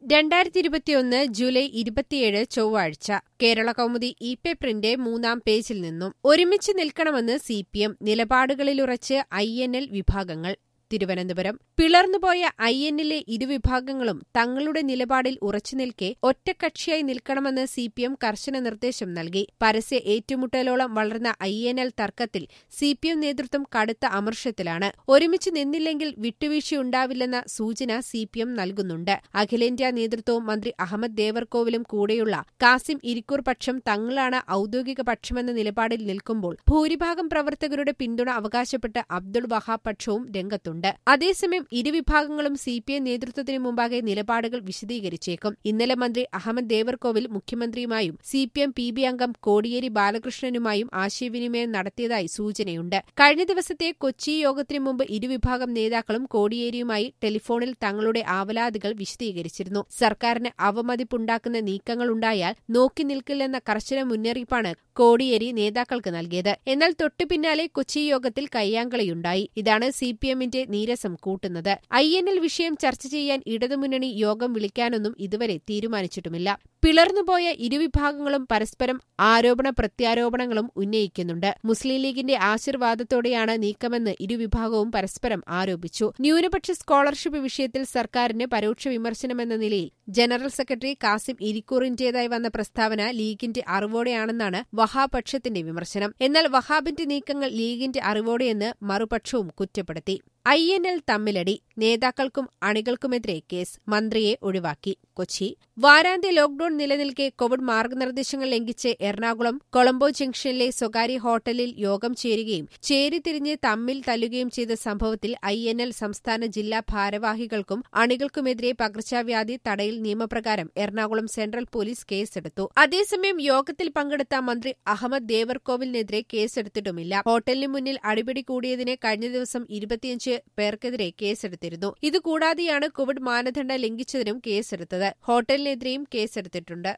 രണ്ടായിരത്തി ഇരുപത്തിയൊന്ന് ജൂലൈ ഇരുപത്തിയേഴ് ചൊവ്വാഴ്ച കേരള കൗമുദി ഇ പേപ്പറിന്റെ മൂന്നാം പേജിൽ നിന്നും ഒരുമിച്ച് നിൽക്കണമെന്ന് സി പി എം നിലപാടുകളിലുറച്ച് ഐ എൻ എൽ വിഭാഗങ്ങൾ തിരുവനന്തപുരം പിളർന്നുപോയ ഐ എന്നിലെ ഇരുവിഭാഗങ്ങളും തങ്ങളുടെ നിലപാടിൽ ഉറച്ചുനിൽക്കെ ഒറ്റക്കക്ഷിയായി നിൽക്കണമെന്ന് സി പി എം കർശന നിർദ്ദേശം നൽകി പരസ്യ ഏറ്റുമുട്ടലോളം വളർന്ന ഐ എൻ എൽ തർക്കത്തിൽ സി പി എം നേതൃത്വം കടുത്ത അമർഷത്തിലാണ് ഒരുമിച്ച് നിന്നില്ലെങ്കിൽ വിട്ടുവീഴ്ചയുണ്ടാവില്ലെന്ന സൂചന സി പി എം നൽകുന്നുണ്ട് അഖിലേന്ത്യാ നേതൃത്വവും മന്ത്രി അഹമ്മദ് ദേവർകോവിലും കൂടെയുള്ള കാസിം ഇരിക്കൂർ പക്ഷം തങ്ങളാണ് ഔദ്യോഗിക പക്ഷമെന്ന നിലപാടിൽ നിൽക്കുമ്പോൾ ഭൂരിഭാഗം പ്രവർത്തകരുടെ പിന്തുണ അവകാശപ്പെട്ട് അബ്ദുൾ വഹാബ് പക്ഷവും രംഗത്തുണ്ട് അതേസമയം ഇരുവിഭാഗങ്ങളും സി പി ഐ നേതൃത്വത്തിന് മുമ്പാകെ നിലപാടുകൾ വിശദീകരിച്ചേക്കും ഇന്നലെ മന്ത്രി അഹമ്മദ് ദേവർകോവിൽ മുഖ്യമന്ത്രിയുമായും C P M P B അംഗം കോടിയേരി ബാലകൃഷ്ണനുമായും ആശയവിനിമയം നടത്തിയതായി സൂചനയുണ്ട് കഴിഞ്ഞ ദിവസത്തെ കൊച്ചി യോഗത്തിനു മുമ്പ് ഇരുവിഭാഗം നേതാക്കളും കോടിയേരിയുമായി ടെലിഫോണിൽ തങ്ങളുടെ ആവലാതികൾ വിശദീകരിച്ചിരുന്നു സർക്കാരിന് അവമതിപ്പുണ്ടാക്കുന്ന നീക്കങ്ങളുണ്ടായാൽ നോക്കി നിൽക്കില്ലെന്ന കർശന മുന്നറിയിപ്പാണ് കോടിയേരി നേതാക്കൾക്ക് നൽകിയത് എന്നാൽ തൊട്ടു പിന്നാലെ കൊച്ചി യോഗത്തിൽ കയ്യാങ്കളിയുണ്ടായി ഇതാണ് സി പി എമ്മിന്റെ നീരസം കൂട്ടുന്നത് ഐ എൻ എൽ വിഷയം ചർച്ച ചെയ്യാൻ ഇടതുമുന്നണി യോഗം വിളിക്കാനൊന്നും ഇതുവരെ തീരുമാനിച്ചിട്ടുമില്ല പിളർന്നുപോയ ഇരുവിഭാഗങ്ങളും പരസ്പരം ആരോപണ പ്രത്യാരോപണങ്ങളും ഉന്നയിക്കുന്നുണ്ട് മുസ്ലിം ലീഗിന്റെ ആശീർവാദത്തോടെയാണ് നീക്കമെന്ന് ഇരുവിഭാഗവും പരസ്പരം ആരോപിച്ചു ന്യൂനപക്ഷ സ്കോളർഷിപ്പ് വിഷയത്തിൽ സർക്കാരിന് പരോക്ഷ വിമർശനമെന്ന നിലയിൽ ജനറൽ സെക്രട്ടറി കാസിം ഇരിക്കൂറിന്റേതായി വന്ന പ്രസ്താവന ലീഗിന്റെ അറിവോടെയാണെന്നാണ് വഹാബ് പക്ഷത്തിന്റെ വിമർശനം എന്നാൽ വഹാബിന്റെ നീക്കങ്ങൾ ലീഗിന്റെ അറിവോടെയെന്ന് മറുപക്ഷവും കുറ്റപ്പെടുത്തി ഐ എൻ എൽ തമ്മിലടി നേതാക്കൾക്കും അണികൾക്കുമെതിരെ കേസ് മന്ത്രിയെ ഒഴിവാക്കി കൊച്ചി വാരാന്ത്യ ലോക്ഡൌൺ നിലനിൽക്കെ കോവിഡ് മാർഗനിർദ്ദേശങ്ങൾ ലംഘിച്ച് എറണാകുളം കൊളംബോ ജംഗ്ഷനിലെ സ്വകാര്യ ഹോട്ടലിൽ യോഗം ചേരുകയും ചേരിതിരിഞ്ഞ് തമ്മിൽ തല്ലുകയും ചെയ്ത സംഭവത്തിൽ ഐ എൻ എൽ സംസ്ഥാന ജില്ലാ ഭാരവാഹികൾക്കും അണികൾക്കുമെതിരെ പകർച്ചവ്യാധി തടയൽ നിയമപ്രകാരം എറണാകുളം സെൻട്രൽ പോലീസ് കേസെടുത്തു അതേസമയം യോഗത്തിൽ പങ്കെടുത്ത മന്ത്രി അഹമ്മദ് ദേവർകോവിലിനെതിരെ കേസെടുത്തിട്ടുമില്ല ഹോട്ടലിന് മുന്നിൽ അടിപിടി കൂടിയതിന് കഴിഞ്ഞ ദിവസം ഇരുപത്തിയഞ്ച് പേർക്കെതിരെ കേസെടുത്തിരുന്നു ഇതുകൂടാതെയാണ് കോവിഡ് മാനദണ്ഡം ലംഘിച്ചതിനും കേസെടുത്തത് ഹോട്ടലിനെതിരെയും കേസെടുത്തിട്ടുണ്ട്